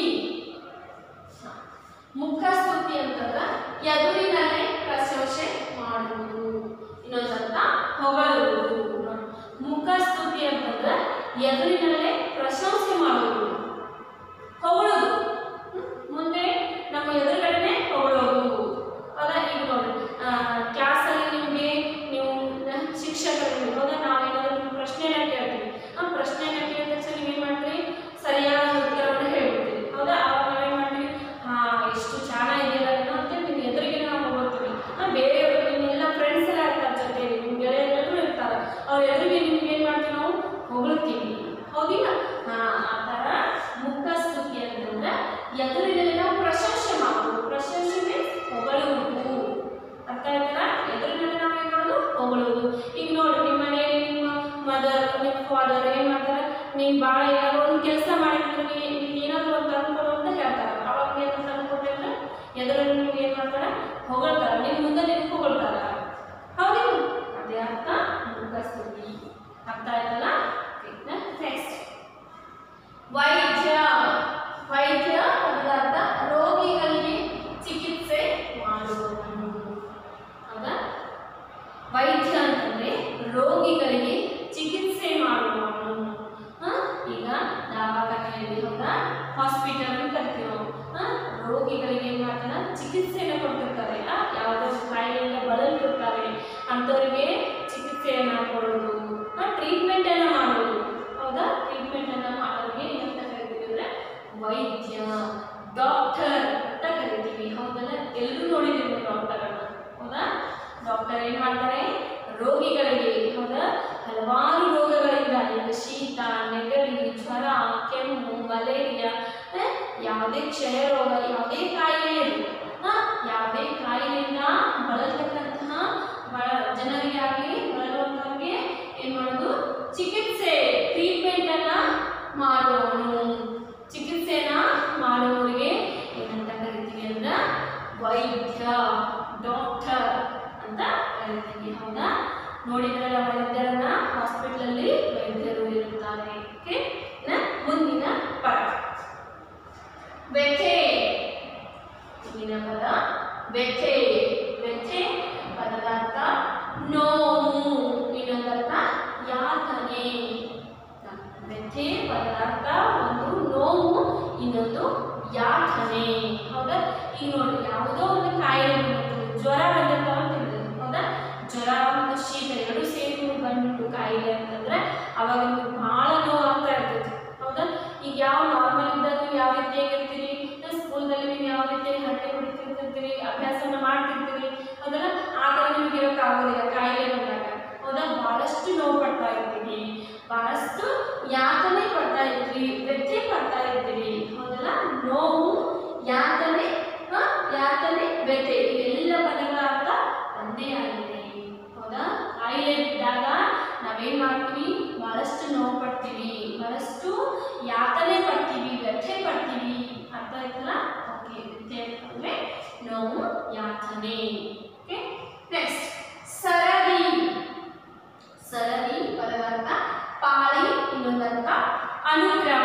ಮುಖಸ್ತುತಿ ಅಂತಂದ್ರೆ ಎದುರಿನಲ್ಲೇ ಪ್ರಶಂಸೆ ಮಾಡುವುದು ಇನ್ನೊಂದಂತ ಹೊಗಳುವುದು ಮುಖಸ್ತುತಿ ಅಂತಂದ್ರೆ ಎದುರಿನಲ್ಲೇ ಪ್ರಶಂಸೆ ಮಾಡುವುದು ಹೊಗಳೋದು ಹ್ಮ್? ಮುಂದೆ ನಮ್ಮ ಎದುರುಗಡೆನೆ ಹೊಗಳೋದು ಹೌದಾ ಈಗ ನೋಡಿ ಕ್ಲಾಸಲ್ಲಿ ನಿಮಗೆ ನೀವು ನ- ಶಿಕ್ಷಕರು ಹೌದಾ ನಾವೇನಾದ್ರೂ ನಿಮ್ಗೆ ಪ್ರಶ್ನೆನ ಕೇಳ್ತೀವಿ ಆ ಪ್ರಶ್ನೆನ ಕೇಳಿದ ತಕ್ಷಣ ನೀವೇನು ಮಾಡ್ತೀರಿ ಸರಿಯಾದ ಉತ್ತರವನ್ನು ಹೇಳ್ಬಿಡ್ತೀರಿ ಹೌದಾ ಅವಾಗ ನಾವೇನು ಮಾಡ್ತೀವಿ ಹಾ ಎಷ್ಟು ಚೆನ್ನಾಗಿದೆಯಲ್ಲ ನೀನು ಅಂತೇಳಿ ನಿಮ್ಮ ಎದುರಿಗೆ ನಾವು ಹೋಗ್ತೀವಿ ಆ ಬೇರೆಯವರು ನಿಮ್ಮೆಲ್ಲ ಫ್ರೆಂಡ್ಸ್ ಎಲ್ಲ ಇರ್ತಾರೆ ಜೊತೆಲಿ ನಿಮ್ಮ ಗೆಳೆಯರೆಲ್ಲರೂ ಇರ್ತಾರೆ ಅವ್ರ ಎದುರಿಗೆ ನಿಮ್ಗೆ ಏನು ಮಾಡ್ತೀವಿ ನಾವು ಹೊಗಳ್ತೀವಿ ಹೌದಿಲ್ಲ ಹಾ ಆ ಥರ ಮುಖಸ್ತುತಿ ಅಂತಂದ್ರೆ ಎದುರಿನಲ್ಲಿ ನಾವು ಪ್ರಶಂಸೆ ಮಾಡೋದು ಪ್ರಶಂಸೆ ಮೀನ್ಸ್ ಹೊಗಳುವುದು ಅರ್ಥ ಆಯ್ತಲ್ಲ ಎದುರಿನಲ್ಲಿ ನಾವು ಏನು ಮಾಡೋದು ಹೊಗಳುವುದು ಈಗ ನೋಡಿ ನಿಮ್ಮ ಮನೆಯಲ್ಲಿ ನಿಮ್ಮ ಮದರ್ ನಿಮ್ಮ ಫಾದರ್ ಏನು ಮಾಡ್ತಾರೆ ನೀನು ಭಾಳ ಏನಾದ್ರು ಒಂದು ಕೆಲಸ ಮಾಡಿದ್ರೆ ನೀವು ಏನಾದರೂ ಒಂದು ತಂದ್ಕೊಡು ಅಂತ ಹೇಳ್ತಾರೆ ಅವಾಗ ಏನು ತಂದ್ಕೊಟ್ಟೆ ಅಂದ್ರೆ ಎದುರಲ್ಲಿ ನಿಮ್ಗೆ ಏನು ಮಾಡ್ತಾರೆ ಹೊಗಳ್ತಾರೆ ನಿಮ್ಮ ಮುಂದೆ ನಿಮ್ಗೆ ಹೊಗಳ್ತಾರೆ ಹೌದಿಲ್ಲ ಅದೇ ಅರ್ಥ ಮುಖಸ್ತುತಿ ಅರ್ಥ ಆಯ್ತಲ್ಲ ನೆಕ್ಸ್ಟ್ ವೈದ್ಯ ವೈದ್ಯ ಪದಾರ್ಥ ರೋಗಿಗಳಿಗೆ ಚಿಕಿತ್ಸೆ ಮಾಡುವವನು ಹೌದಾ ವೈದ್ಯ ಅಂತಂದ್ರೆ ರೋಗಿಗಳಿಗೆ ಚಿಕಿತ್ಸೆ ಮಾಡುವವನು ಹ? ಈಗ ದವಾಖಾನೆಯಲ್ಲಿ ಹೌದಾ ಹಾಸ್ಪಿಟಲ್ ಅಂತ ಕರಿತೀವಿ ನಾವು ಹ? ರೋಗಿಗಳಿಗೆ ಏನು ಮಾಡ್ತಾನೆ ಚಿಕಿತ್ಸೆಯನ್ನು ಕೊಡ್ತಿರ್ತಾರೆ ಆ, ಯಾವುದೋ ಕಾಯಿಲೆಯಿಂದ ಬಳಲ್ತಿರ್ತಾರೆ ಅಂಥವರಿಗೆ ಚಿಕಿತ್ಸೆಯನ್ನು ಕೊಡೋದು ಟ್ರೀಟ್ಮೆಂಟನ್ನು ಮಾಡೋದು ಹೌದಾ ಟ್ರೀಟ್ಮೆಂಟನ್ನು ಮಾಡೋರಿಗೆ ಏನಂತ ಕರಿತೀವಿ ಅಂದರೆ ವೈದ್ಯ ಡಾಕ್ಟರ್ ಅಂತ ಕರಿತೀವಿ ಹೌದಲ್ಲ ಎಲ್ಲರೂ ನೋಡಿದ್ದೀವಿ ಡಾಕ್ಟರನ್ನು ಹೌದಾ ಡಾಕ್ಟರ್ ಏನು ಮಾಡ್ತಾರೆ ರೋಗಿಗಳಿಗೆ ಹೌದಾ ಹಲವಾರು ರೋಗಗಳಿಂದ ಈಗ ಶೀತ ನೆಗಡಿ ಜ್ವರ ಕೆಮ್ಮು ಮಲೇರಿಯಾ ಆ, ಯಾವುದೇ ಕ್ಷಯ ರೋಗ ಯಾವುದೇ ಕಾಯಿಲೆ ಇರಲಿ ಆ, ಯಾವುದೇ ಕಾಯಿಲೆಯಿಂದ ಬಳಲ್ತಕ್ಕಂತಹ ಬಳ ಜನರಿಗೆ ಆಗಲಿ ಬಳಲುವಂಥವ್ರಿಗೆ ಏನು ಮಾಡೋದು ಚಿಕಿತ್ಸೆ ಟ್ರೀಟ್ಮೆಂಟನ್ನು ಮಾಡುವವನು ಚಿಕಿತ್ಸೆನ ಮಾಡುವವರಿಗೆ ಏನಂತ ಕರಿತೀವಿ ಅಂದ್ರೆ ವೈದ್ಯ ಡಾಕ್ಟರ್ ಅಂತ ಕರಿತೀವಿ ಹೌದಾ ನೋಡಿದ್ರಲ್ಲ ವೈದ್ಯರನ್ನ ಹಾಸ್ಪಿಟ್ಲಲ್ಲಿ ವೈದ್ಯರು ಇರುತ್ತಾರೆ ಓಕೆ ಮುಂದಿನ ಪದ ವ್ಯಥೆ ಮುಂದಿನ ಪದ ವ್ಯಥೆ ವ್ಯಥೆ ಪದದ ಅರ್ಥ ನೋವು ಇನ್ನೊಂದರ್ಥ ಯಾತನೆ ವ್ಯಥೆ ಪದಾರ್ಥ ಒಂದು ನೋವು ಇನ್ನೊಂದು ಯಾತನೆ ಹೌದಾ ಈಗ ನೋಡಿ ಯಾವುದೋ ಒಂದು ಕಾಯಿಲೆ ಬಂದಿರ್ತದೆ ಜ್ವರ ಬಂದಿರ್ತಾವ ಅಂತ ಹೇಳಿದ್ರು ಹೌದಾ ಜ್ವರ ಮತ್ತು ಶೀತ ಎರಡು ಸೇರಿ ಬಂದ್ಬಿಟ್ಟು ಕಾಯಿಲೆ ಅಂತಂದ್ರೆ ಅವಾಗ ನಿಮ್ಗೆ ಭಾಳ ನೋವು ಆಗ್ತಾ ಇರ್ತೈತಿ ಹೌದಾ ಈಗ ಯಾವ ನಾರ್ಮಲ್ ಇದ್ದಾಗ ನೀವು ಯಾವ ರೀತಿಯಾಗಿ ಇರ್ತೀರಿ ಸ್ಕೂಲ್ನಲ್ಲಿ ನೀವು ಯಾವ ರೀತಿಯಾಗಿ ಹರಟೆ ಹೊಡಿತಿರ್ತಿರ್ತೀರಿ ಅಭ್ಯಾಸನ ಮಾಡ್ತಿರ್ತೀರಿ ಹೌದಲ್ಲ ಆ ಥರ ನಿಮ್ಗೆ ಇರೋಕ್ಕಾಗೋದಿಲ್ಲ ಕಾಯಿಲೆ ಬಂದಾಗ ಹೌದಾ ಭಾಳಷ್ಟು ನೋವು ಪಡ್ತಾ ಇರ್ತೀವಿ ಭಾಳಷ್ಟು ಯಾತನೆ ಪಡ್ತಾ ಇರ್ತೀವಿ ವ್ಯಥೆ ಪಡ್ತಾ ಇರ್ತೀವಿ ಹೌದಲ್ಲ ನೋವು ಯಾತನೆ ಹ? ಯಾತನೆ ವ್ಯಥೆ ಇವೆಲ್ಲ ಪದಗಳ ಅರ್ಥ ಒಂದೇ ಆಗಿದೆ ಹೌದಾ ಕಾಯಿಲೆ ಇದ್ದಾಗ ನಾವೇನ್ ಮಾಡ್ತೀವಿ ಬಹಳಷ್ಟು ನೋವು ಪಡ್ತೀವಿ ಬಹಳಷ್ಟು ಯಾತನೆ ಪಡ್ತೀವಿ ವ್ಯಥೆ ಪಡ್ತೀವಿ ಅರ್ಥ ಆಯ್ತಲ್ಲ ಓಕೆ ವ್ಯಥೆ ಅಂದ್ರೆ ನೋವು ಯಾತನೆ ಓಕೆ ನೆಕ್ಸ್ಟ್ ಸರದಿ ಸರದಿ ಪದವರ್ತ ಪಾಳಿ ಇನ್ನೊಂದರ್ಥ ಅನುಕ್ರಮ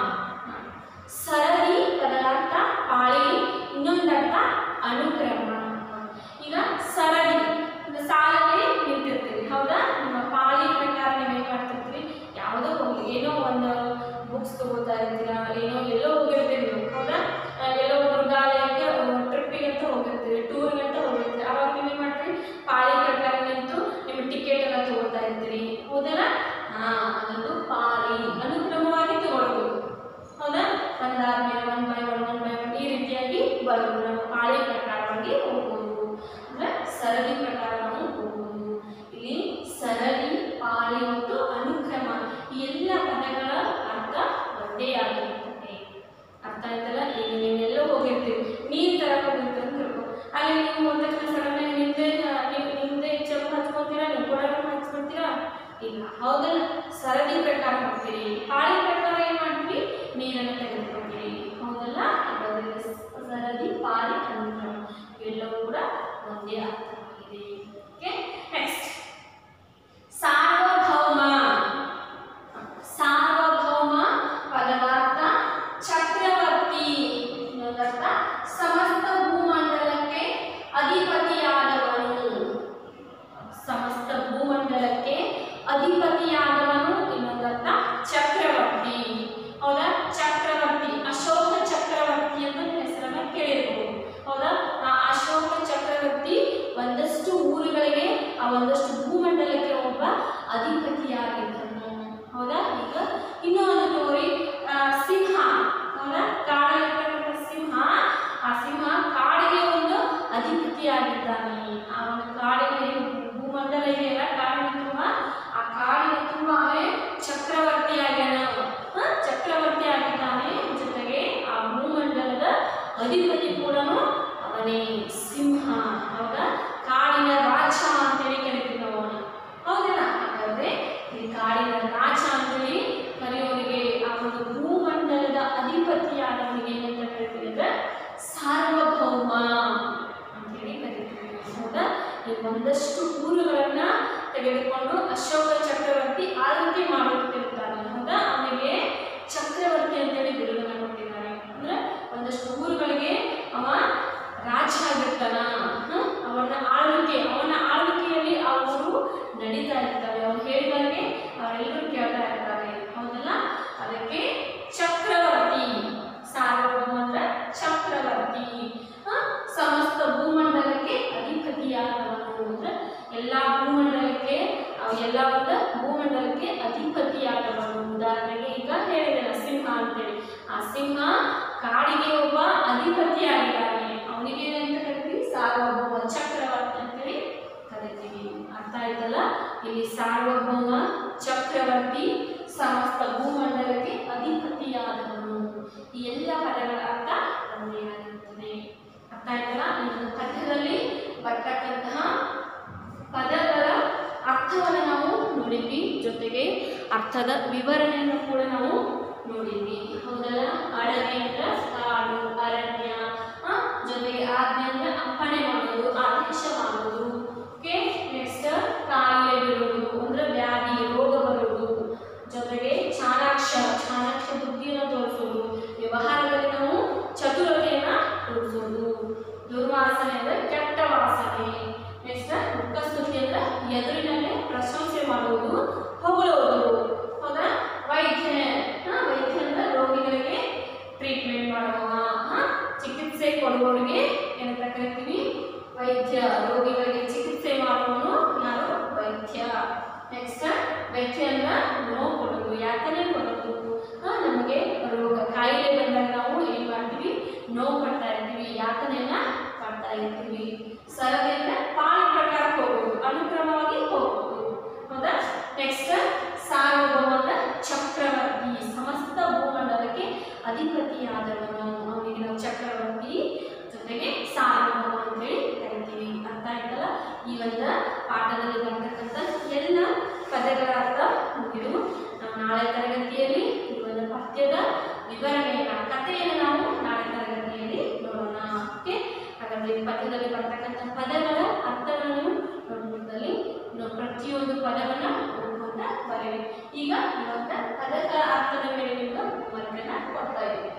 ಸರದಿ ಪದರ್ಥ ಪಾಳಿ ಇನ್ನೊಂದರ್ಥ ಅನುಕ್ರಮ ಈಗ ಸರದಿ ಅಂದ್ರೆ ಸಾಲಲ್ಲಿ ನಿಂತಿರ್ತೀವಿ ಹೌದಾ ನಿಮ್ಮ ಪಾಳಿ ಪ್ರಕಾರ ನೀವು ಏನು ಮಾಡ್ತಿರ್ತೀವಿ ಯಾವುದೋ ಹೋಗಿ ಏನೋ ಒಂದು ಬುಕ್ಸ್ ತಗೋತಾ ಇರ್ತೀರಾ ಏನೋ ಎಲ್ಲೋ ಹೋಗಿರ್ತೀರಿ ನೀವು ಹೌದಾ ಆ, ಎಲ್ಲೋ ಮೃಗಾಲಯಕ್ಕೆ ಟ್ರಿಪ್ಪಿಗೆ ಅಂತ ಹೋಗಿರ್ತೀರಿ ಟೂರ್ಗೆ ಅಂತ ಹೋಗಿರ್ತೀರಿ ಅವಾಗ ನೀವು ಏನು ಮಾಡ್ತೀರಿ ಪಾಳಿ ಪ್ರಕಾರ ನಿಂತು ನಿಮ್ಮ ಟಿಕೆಟ್ ಎಲ್ಲ ತಗೋತಾ ಇರ್ತೀರಿ ಹೌದಲ್ಲ ಹಾ ಅದೊಂದು ಪಾಳಿ ಅನುಕ್ರಮವಾಗಿ ತಗೊಳ್ಳೋದು ಹೌದಾ ಒಂದಾದ್ಮೇಲೆ one by one one by one ಈ ರೀತಿಯಾಗಿ ಬರೋದು ನಮ್ಮ ಪಾಳಿ ಪ್ರಕಾರವಾಗಿ ಹೋಗ್ಬೋದು ಅಂದ್ರೆ ಸರದಿ ಪ್ರಕಾರ ನಾವು ಹೋಗ್ಬೋದು ಇಲ್ಲಿ ಸರದಿ ಪಾಳಿ ಮತ್ತು ಅನುಕ್ರಮ ಈ ಎಲ್ಲ ಪದಗಳ ಅರ್ಥ ಒಂದೇ ಆಗಿರುತ್ತದೆ ಅರ್ಥ ಆಯ್ತಲ್ಲ ಈಗ ನೀವೆಲ್ಲೋ ಹೋಗಿರ್ತೀವಿ ನೀರು ತರಕ್ಕೆ ಹೋಗಿರ್ತೀವಿ ಅಂತ ತಿಳ್ಕೊ ಅಲ್ಲಿ ನೀವು ಹೋದ ತಕ್ಷಣ ಸಡನ್ ಆಗಿ ನಿಮ್ದೇ ನೀವು ನಿಮ್ದೇ ಚಪ್ಪು ಹಚ್ಕೊತೀರಾ ನೀವು ಕೂಡ ಹಚ್ಕೊತೀರಾ ಇಲ್ಲ ಹೌದಲ್ಲ ಸರದಿ ಪ್ರಕಾರ ಹೋಗ್ತೀರಿ ಪಾಳಿ ಪ್ರಕಾರ ಏನು ಮಾಡ್ತೀವಿ ನೀರನ್ನು ತೆಗೆದುಕೊಳ್ತೀರಿ ಹೌದಲ್ಲ ಹಾಗಾದ್ರೆ ಸರದಿ ಪಾಳಿ ಅನುಕ್ರಮ ಎಲ್ಲವೂ ಕೂಡ ಒಂದೇ ಅರ್ಥವಾಗಿದೆ ಓಕೆ ನೆಕ್ಸ್ಟ್ ಸಾರ್ವಭೌಮ ಸಾರ್ವಭೌಮ ಚಕ್ರವರ್ತಿ ಆಗ್ಯಾನ ಹ? ಚಕ್ರವರ್ತಿ ಆಗಿದ್ದಾನೆ ಜೊತೆಗೆ ಆ ಭೂಮಂಡಲದ ಅಧಿಪತಿ ಕೂಡ ಅವನೇ ಸಿಂಹ ಅವರ ಕಾಡಿನ ರಾಜ ಅಂತೇಳಿ ಕರಿತೀವಿ ನಾವು ಅವನ ಹೌದಿಲ್ಲ ಹಾಗಾದ್ರೆ ಈ ಕಾಡಿನ ರಾಜ ಅಂತೇಳಿ ಕರೆಯೋರಿಗೆ ಆ ಒಂದು ಭೂಮಂಡಲದ ಅಧಿಪತಿಯಾದವನಿಗೆ ಏನಂತ ಕರಿತೀವಿ ಅಂದ್ರೆ ಸಾರ್ವಭೌಮ ಅಂತೇಳಿ ಕರಿತೀವಿ ಹೌದಾ ಈ ಒಂದಷ್ಟು ಊರುಗಳನ್ನ ತೆಗೆದುಕೊಂಡು ಅಶೋಕ ಚಕ್ರವರ್ತಿ ಆಳ್ವಿಕೆ ಮಾಡುತ್ತಿರ್ತಾನೆ ಹೌದಾ ಅವನಿಗೆ ಚಕ್ರವರ್ತಿ ಅಂತೇಳಿ ಬಿರುದನ್ನ ಕೊಟ್ಟಿದ್ದಾರೆ ಅಂದ್ರೆ ಒಂದಷ್ಟು ಊರುಗಳಿಗೆ ಅವ ರಾಜ ಆಗಿರ್ತಾನ ಹ? ಅವನ ಆಳ್ವಿಕೆ ಅವನ ಆಳ್ವಿಕೆಯಲ್ಲಿ ಆ ಊರು ನಡೀತಾ ಇರ್ತವೆ ಅವ್ರು ಹೇಳಿದಂಗೆ ಅವರೆಲ್ಲರೂ ಕೇಳ್ತಾ ಇರ್ತಾರೆ ಹೌದಲ್ಲ ಅದಕ್ಕೆ ಚಕ್ರವರ್ತಿ ಸಾರ್ವಭೌಮ ಅಂದ್ರೆ ಚಕ್ರವರ್ತಿ ಹ? ಸಮಸ್ತ ಭೂಮಂಡಲಕ್ಕೆ ಅಧಿಪತಿಯಾದವನು ಅಂದ್ರೆ ಎಲ್ಲ ಭೂಮಂಡಲಕ್ಕೆ ಅವ ಎಲ್ಲ ಒಂದು ಭೂಮಂಡಲಕ್ಕೆ ಅಧಿಪತಿಯಾದವನು ಉದಾಹರಣೆಗೆ ಈಗ ಹೇಳಿದೆ ಸಿಂಹ ಅಂತೇಳಿ ಆ ಸಿಂಹ ಕಾಡಿಗೆ ಒಬ್ಬ ಅಧಿಪತಿಯಾಗಿದ್ದಾನೆ ಅವನಿಗೆ ಏನಂತ ಕರಿತೀವಿ ಸಾರ್ವಭೌಮ ಚಕ್ರವರ್ತಿ ಅಂತೇಳಿ ಕರಿತೀವಿ ಅರ್ಥ ಆಯ್ತಲ್ಲ ಇಲ್ಲಿ ಸಾರ್ವಭೌಮ ಚಕ್ರವರ್ತಿ ಸಮಸ್ತ ಭೂಮಂಡಲಕ್ಕೆ ಅಧಿಪತಿಯಾದವನು ಈ ಎಲ್ಲ ಪದಗಳ ಅರ್ಥ ಒಂದೇ ಆಗಿರುತ್ತದೆ ಅರ್ಥ ಆಯ್ತಲ್ಲ ಈ ಒಂದು ಪದ್ಯದಲ್ಲಿ ಬರ್ತಕ್ಕಂತಹ ಪದಗಳ ಅರ್ಥವನ್ನು ನಾವು ನೋಡಿದ್ವಿ ಜೊತೆಗೆ ಅರ್ಥದ ವಿವರಣೆಯನ್ನು ಕೂಡ ನಾವು ನೋಡಿದ್ವಿ ಹೌದಲ್ಲ ಅಡವೆ ಅಂದ್ರೆ ಕಾಡು ಅರಣ್ಯ ಆ, ಜೊತೆಗೆ ಆಜ್ಞೆ ಅಂದ್ರೆ ಅಪ್ಪಣೆ ಮಾಡೋದು ಆದೇಶ ಮಾಡೋದು ಓಕೆ ನೆಕ್ಸ್ಟ್ ಕಾಯಿಲೆ ಬೀಳುವುದು ಅಂದ್ರೆ ವ್ಯಾಧಿ ರೋಗ ಬರುವುದು ಜೊತೆಗೆ ಚಾಣಾಕ್ಷ ಚಾಣಾಕ್ಷ ಬುದ್ಧಿಯನ್ನು ತೋರಿಸೋದು ವ್ಯವಹಾರದಲ್ಲಿ ನಾವು ಚತುರತೆಯನ್ನ ತೋರಿಸೋದು ದುರ್ವಾಸನೆ ಅಂದ್ರೆ ಕೆಟ್ಟ ವಾಸನೆ ನೆಕ್ಸ್ಟ್ ಮುಖಸ್ತುತಿ ಅಂದ್ರೆ ಎದುರಿನಲ್ಲೇ ಪ್ರಶಂಸೆ ಮಾಡುವುದು ಹೊಗಳೋದು ಹೌದಾ ವೈದ್ಯ ಹಾ, ವೈದ್ಯ ಅಂದ್ರೆ ರೋಗಿಗಳಿಗೆ ಟ್ರೀಟ್ಮೆಂಟ್ ಮಾಡುವ ಹಾ, ಚಿಕಿತ್ಸೆ ಕೊಡುವವರಿಗೆ ಏನಂತ ಕರಿತೀವಿ ವೈದ್ಯ ರೋಗಿಗಳಿಗೆ ಚಿಕಿತ್ಸೆ ಮಾಡುವವನು ಯಾರು ವೈದ್ಯ ನೆಕ್ಸ್ಟ್ ವೈದ್ಯ ಅಂದ್ರೆ ನೋವು ಕೊಡೋದು ಯಾತನೆ ಕೊಡೋದು ಹಾ, ನಮಗೆ ರೋಗ ಕಾಯಿಲೆ ಬಂದಾಗ ನಾವು ಏನು ಮಾಡ್ತೀವಿ ನೋವು ಪಡ್ತಾ ಇರ್ತೀವಿ ಯಾತನೆಯನ್ನ ಪಡ್ತಾ ಇರ್ತೀವಿ ಸರದಿ ಅಂದ್ರೆ ಪಾಳಿ ಪ್ರಕಾರ ಹೋಗೋದು ಅನುಕ್ರಮವಾಗಿ ಹೋಗೋದು ಹೌದಾ ನೆಕ್ಸ್ಟ್ ಸಾರ್ವಭೌಮ ಅಂದ್ರೆ ಚಕ್ರವರ್ತಿ ಸಮಸ್ತ ಭೂಮಂಡಲಕ್ಕೆ ಅಧಿಪತಿಯಾದವನು ಅವನಿಗೆ ನಾವು ಚಕ್ರವರ್ತಿ ಜೊತೆಗೆ ಸಾರ್ವಭೌಮ ಅಂತೇಳಿ ಕರಿತೀವಿ ಅರ್ಥ ಆಯ್ತಲ್ಲ ಈ ಒಂದು ಪಾಠದಲ್ಲಿ ಬರ್ತಕ್ಕಂಥ ಎಲ್ಲ ಪದಗಳ ಅರ್ಥ ಮುಗಿದು ನಾವು ನಾಳೆ ತರಗತಿಯಲ್ಲಿ ಈ ಒಂದು ಪದ್ಯದ ವಿವರಣೆಯನ್ನ ಕಥೆಯನ್ನು ನಾವು ನಾಳೆ ತರಗತಿಯಲ್ಲಿ ನೋಡೋಣ ಓಕೆ ಹಾಗಾದ್ರೆ ಈ ಪದ್ಯದಲ್ಲಿ ಬರ್ತಕ್ಕಂಥ ಪದಗಳ ಅರ್ಥವನ್ನು ನೀವು ನೋಡ್ಬಿಟ್ಟಲ್ಲಿ ನಾವು ಪ್ರತಿಯೊಂದು ಪದವನ್ನ ಓದ್ಕೊಂತ ಬರೀರಿ ಈಗ ಇವಾಗ ಪದಗಳ ಅರ್ಥದ ಮೇಲೆ ನಿಮ್ಗೆ ವರ್ಗನ ಕೊಡ್ತಾ ಇದ್ದೀವಿ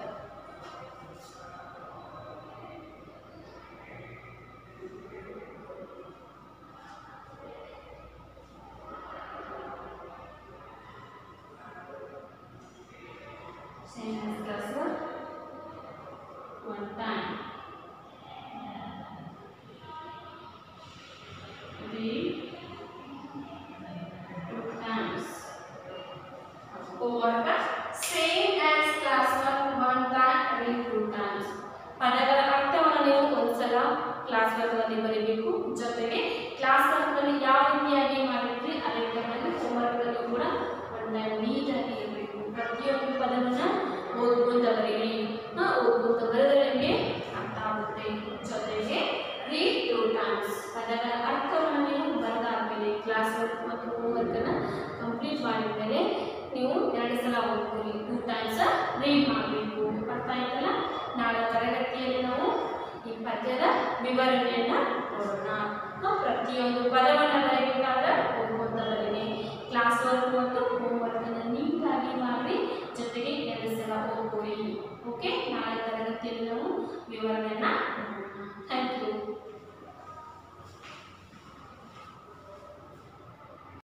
Sentence class one time. Read two times. Homework same as class work one time read two times. ಪದಗಳ ಅರ್ಥವನ್ನು ನೀವು ಒಂದ್ಸಲ ಕ್ಲಾಸ್ ವರ್ಕ್ನಲ್ಲಿ ಬರೀಬೇಕು ಜೊತೆಗೆ ಕ್ಲಾಸ್ ವರ್ಕ್ನಲ್ಲಿ ಯಾವ ರೀತಿಯಾಗಿ ಮಾಡಿದ್ರಿ ಅದೇ ಥರದಲ್ಲಿ ಹೋಮ್ವರ್ಕ್ನಲ್ಲೂ ಕೂಡ ಒಂದು ನೀಟಾಗಿ ಇರಬೇಕು ಪ್ರತಿಯೊಂದು ಪದವನ್ನ ಓದ್ಕೊಂತ ಬರೀರಿ ಹಾ ಓದ್ಕೊಂತ ಬರೆದ್ರೆ ನಿಮಗೆ ಅರ್ಥ ಆಗುತ್ತೆ ಜೊತೆಗೆ ರೀಡ್ ಟೂ ಟೈಮ್ಸ್ ಪದಗಳ ಅರ್ಥವನ್ನು ನೀವು ಬರೆದಾದ್ಮೇಲೆ ಕ್ಲಾಸ್ ವರ್ಕ್ ಮತ್ತು ಹೋಮ್ವರ್ಕನ್ನು ಕಂಪ್ಲೀಟ್ ಮಾಡಿದ ಮೇಲೆ ನೀವು ಎರಡು ಸಲ ಓದ್ಕೊಳ್ಳಿ ಟೂ ಟೈಮ್ಸ್ ರೀಡ್ ಮಾಡಬೇಕು ಅರ್ಥ ಆಯ್ತಲ್ಲ ನಾಳೆ ತರಗತಿಯಲ್ಲಿ ನಾವು ಈ ಪದ್ಯದ ವಿವರಣೆಯನ್ನ ನೋಡೋಣ ನಾವು ಪ್ರತಿಯೊಂದು ಪದವನ್ನು ಬರೀಬೇಕಾದ್ರೆ ಓದ್ಕೊಂತ ಬರೀರಿ ಕ್ಲಾಸ್ ವರ್ಕ್ ಮತ್ತು ಹೋಮ್ವರ್ಕನ್ನು ನೀಟಾಗಿ ಮಾಡಿ ಜೊತೆಗೆ ಎರಡು ಸಲ ಓದ್ಕೊಳ್ಳಿ ಓಕೆ ನಾಳೆ ತರಗತಿಯಲ್ಲಿ ನಾವು ವಿವರಣೆ